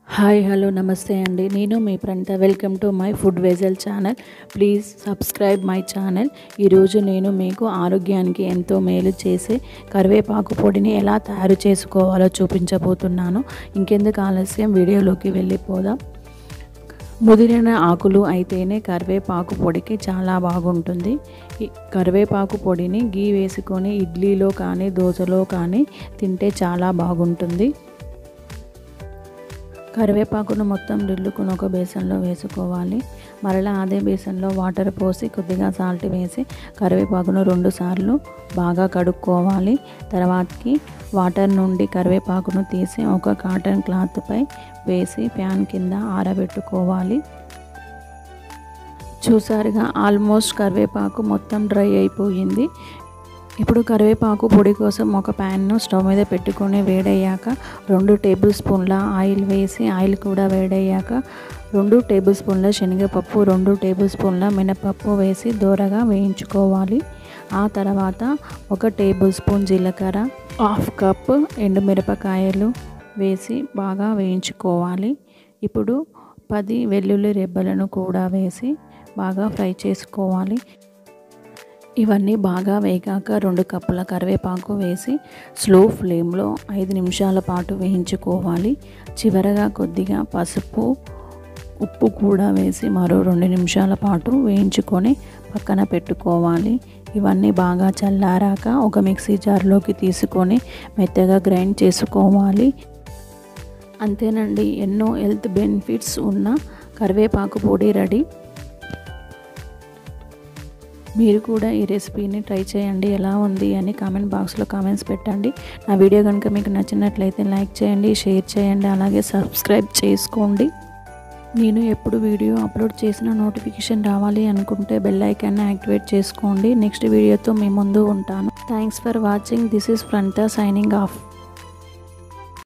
hi hello నమస్తే అండి నేను మీ Pranitha welcome to my food వెజల్ channel please subscribe my channel ఈరోజు నేను మీకు ఆరోగ్యానికి ఎంతో మేలు చేసే కరివేపాకు పొడిని ఎలా తయారు చేసుకోవాలో చూపించబోతున్నాను ఇంకెందుకు ఆలస్యం వీడియోలోకి వెళ్ళిపోదాం ముదిరిన ఆకులు అయితేనే కరివేపాకు పొడికి చాలా బాగుంటుంది ఈ కరివేపాకు పొడిని గీ వేసుకొని ఇడ్లీలో కానీ దోశలో కానీ తింటే చాలా బాగుంటుంది కరివేపాకును మొత్తం రుల్లుకుని ఒక బేసన్లో వేసుకోవాలి మరలా అదే బేసన్లో వాటర్ పోసి కొద్దిగా సాల్ట్ వేసి కరివేపాకును రెండు సార్లు బాగా కడుక్కోవాలి తర్వాతకి వాటర్ నుండి కరివేపాకును తీసి ఒక కాటన్ క్లాత్పై వేసి ఫ్యాన్ కింద ఆరబెట్టుకోవాలి చూసారుగా ఆల్మోస్ట్ కరివేపాకు మొత్తం డ్రై అయిపోయింది ఇప్పుడు కరివేపాకు పొడి కోసం ఒక ప్యాన్ను స్టవ్ మీద పెట్టుకొని వేడయ్యాక రెండు టేబుల్ స్పూన్ల ఆయిల్ వేసి ఆయిల్ కూడా వేడయ్యాక రెండు టేబుల్ స్పూన్ల శనగపప్పు రెండు టేబుల్ స్పూన్ల మినపప్పు వేసి దూరగా వేయించుకోవాలి ఆ తర్వాత ఒక టేబుల్ స్పూన్ జీలకర్ర హాఫ్ కప్ ఎండుమిరపకాయలు వేసి బాగా వేయించుకోవాలి ఇప్పుడు పది వెల్లుల్లి రెబ్బలను కూడా వేసి బాగా ఫ్రై చేసుకోవాలి ఇవన్నీ బాగా వేగాక రెండు కప్పుల కరివేపాకు వేసి స్లో ఫ్లేమ్లో ఐదు నిమిషాల పాటు వేయించుకోవాలి చివరగా కొద్దిగా పసుపు ఉప్పు కూడా వేసి మరో రెండు నిమిషాల పాటు వేయించుకొని పక్కన పెట్టుకోవాలి ఇవన్నీ బాగా చల్లారాక ఒక మిక్సీ జార్లోకి తీసుకొని మెత్తగా గ్రైండ్ చేసుకోవాలి అంతేనండి ఎన్నో హెల్త్ బెనిఫిట్స్ ఉన్న కరివేపాకు పొడి రెడీ మీరు కూడా ఈ రెసిపీని ట్రై చేయండి ఎలా ఉంది అని కామెంట్ బాక్స్లో కామెంట్స్ పెట్టండి నా వీడియో కనుక మీకు నచ్చినట్లయితే లైక్ చేయండి షేర్ చేయండి అలాగే సబ్స్క్రైబ్ చేసుకోండి నేను ఎప్పుడు వీడియో అప్లోడ్ చేసిన నోటిఫికేషన్ రావాలి అనుకుంటే బెల్ ఐకాన్ని యాక్టివేట్ చేసుకోండి నెక్స్ట్ వీడియోతో మీ ముందు ఉంటాను thanks for watching this is Pranitha signing of